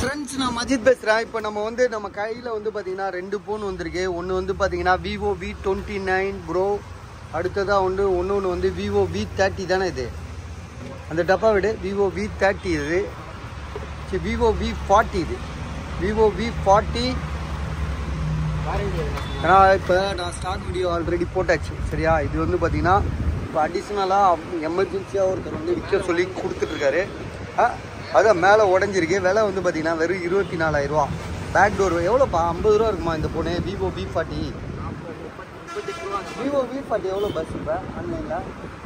Friends நான் மஜித் பேசுகிறேன் இப்போ நம்ம வந்து நம்ம கையில் வந்து பார்த்தீங்கன்னா ரெண்டு ஃபோன் வந்திருக்கு ஒன்று வந்து பார்த்தீங்கன்னா Vivo V twenty nine Pro அடுத்ததாக வந்து ஒன்று ஒன்று வந்து விவோ வி தேர்ட்டி தானே இது அந்த டப்பா விடு விவோ வி தேர்ட்டி இது சரி விவோ வி ஃபார்ட்டி இது விவோ வி ஃபார்ட்டி ஏன்னா இப்போ நான் ஸ்டாக் வீடியோ ஆல்ரெடி போட்டாச்சு சரியா இது வந்து பார்த்தீங்கன்னா இப்போ அடிஷ்னலாக எமர்ஜென்சியாக ஒருத்தர் வந்து விற்க சொல்லி கொடுத்துட்ருக்காரு அதான் மேலே உடஞ்சிருக்கு விலை வந்து பார்த்தீங்கன்னா வெறும் இருபத்தி நாலாயிரரூவா பேக் டோர் எவ்வளோப்பா ஐம்பது ரூபா இருக்குமா இந்த phone Vivo V forty Vivo V forty எவ்வளோ பஸ் இப்போ ஆன்லைனில்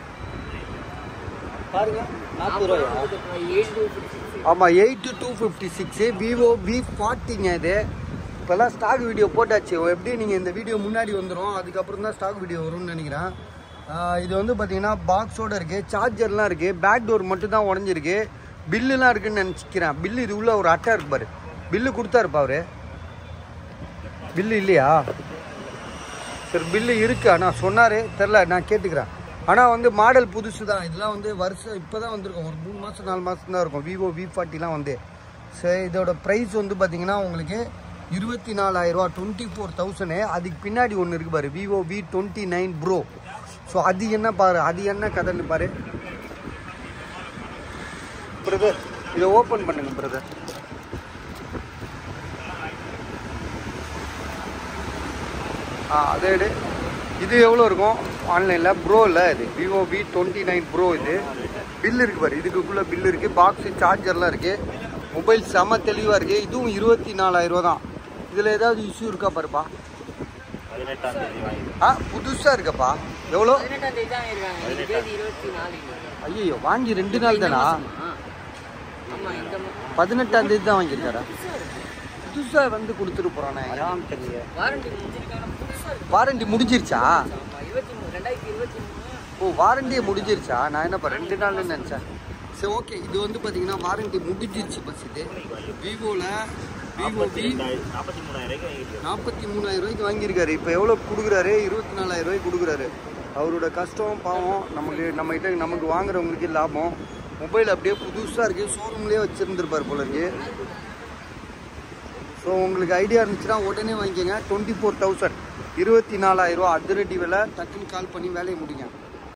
பாருங்க நாற்பது ரூபாயா ஆமாம் eight two fifty six Vivo V ஃபார்ட்டிங்க இது இப்போல்லாம் ஸ்டாக் வீடியோ போட்டாச்சு எப்படி நீங்கள் இந்த வீடியோ முன்னாடி வந்துடும் அதுக்கப்புறம் தான் ஸ்டாக் வீடியோ வரும்னு நினைக்கிறேன் ஆஹ் இது வந்து பார்த்தீங்கன்னா பாக்ஸோட இருக்குது சார்ஜர்லாம் இருக்குது பேக் டோர் மட்டும் தான் உடஞ்சிருக்கு பில்லுலாம் இருக்குன்னு நினச்சிக்கிறேன் பில்லு இது உள்ள ஒரு அட்டை இருக்கு பாரு பில்லு கொடுத்தாருப்பா அவரு பில்லு இல்லையா சரி பில்லு இருக்கு ஆனால் சொன்னார் தெரில நான் கேட்டுக்கிறேன் ஆனால் வந்து மாடல் புதுசு தான் இதெல்லாம் வந்து வருஷம் இப்போ தான் வந்திருக்கும் ஒரு மூணு மாதம் நாலு மாதம் தான் இருக்கும் விவோ வி ஃபார்ட்டிலாம் வந்து சரி இதோட ப்ரைஸ் வந்து பார்த்தீங்கன்னா உங்களுக்கு இருபத்தி நாலாயிரரூவா டுவெண்ட்டி ஃபோர் தௌசண்ட் அதுக்கு பின்னாடி ஒன்று இருக்கு பாரு Vivo V twenty nine Pro so அது என்ன பாரு அது என்ன கதைன்னு பாரு பிரதர் இதை ஓப்பன் பண்ணுங்க பிரதர் ஆ அதே எடு. இது எவ்வளோ இருக்கும் ஆன்லைனில் ப்ரோ இல்லை இது Vivo V twenty nine Pro இது பில் இருக்கு பாரு இதுக்குள்ளே பில் இருக்குது பாக்ஸு சார்ஜர்லாம் இருக்குது மொபைல் செம தெளிவாக இருக்குது இதுவும் இருபத்தி நாலாயிரரூவா தான் இதில் ஏதாவது இஷ்யூ இருக்கா பாருப்பா பதினெட்டாம் தேதி வாங்கி ஆ புதுசாக இருக்கப்பா எவ்வளோ பதினெட்டாம் தேதி தான் இருக்காங்க இன்னைக்கு தேதி இருபத்தி நாலு ஐயோ வாங்கி ரெண்டு நாள் தானா ஆமா இந்த மா- பதினெட்டாம் தேதி தான் வாங்கியிருக்காரா புதுசாக வந்து கொடுத்துட்டு போகிறானே ஏன் தெரியல வாரண்டி முடிஞ்சிருக்காங்க புதுசா இருக்கு வாரண்டி முடிஞ்சிருச்சா ஆமா, இருபத்தி மூணு ரெண்டாயிரத்தி இருபத்தி மூணு ஓ வாரண்டியே முடிஞ்சிருச்சா நான் என்னப்பா ரெண்டு நாள்னு நினச்சேன் சரி ஓகே இது வந்து பார்த்தீங்கன்னா வாரண்டி முடிஞ்சிருச்சு பஸ் இது விவோவில் விவோ வி நாற்பத்தி மூணாயிரம் ரூபாய்க்கு வாங்கிட்டு நாற்பத்தி மூணாயிரம் ரூபாய்க்கு வாங்கியிருக்காரு இப்போ எவ்வளோ கொடுக்குறாரு இருபத்தி நாலாயிரம் ரூபாய்க்கு கொடுக்குறாரு அவரோட கஷ்டம் பாவம் நமக்கு நம்மகிட்ட நமக்கு வாங்குறவங்களுக்கு லாபம் மொபைல் அப்படியே புதுசாக இருக்குது ஷோரூம்லேயே வச்சுருந்துருப்பார் போல இருக்கு ஸோ உங்களுக்கு ஐடியா இருந்துச்சுன்னா உடனே வாங்கிக்கோங்க டுவெண்ட்டி ஃபோர் தௌசண்ட் இருபத்தி நாலாயிரம் ரூபா அதிரடி விலை டக்குன்னு கால் பண்ணி வேலையை முடிங்க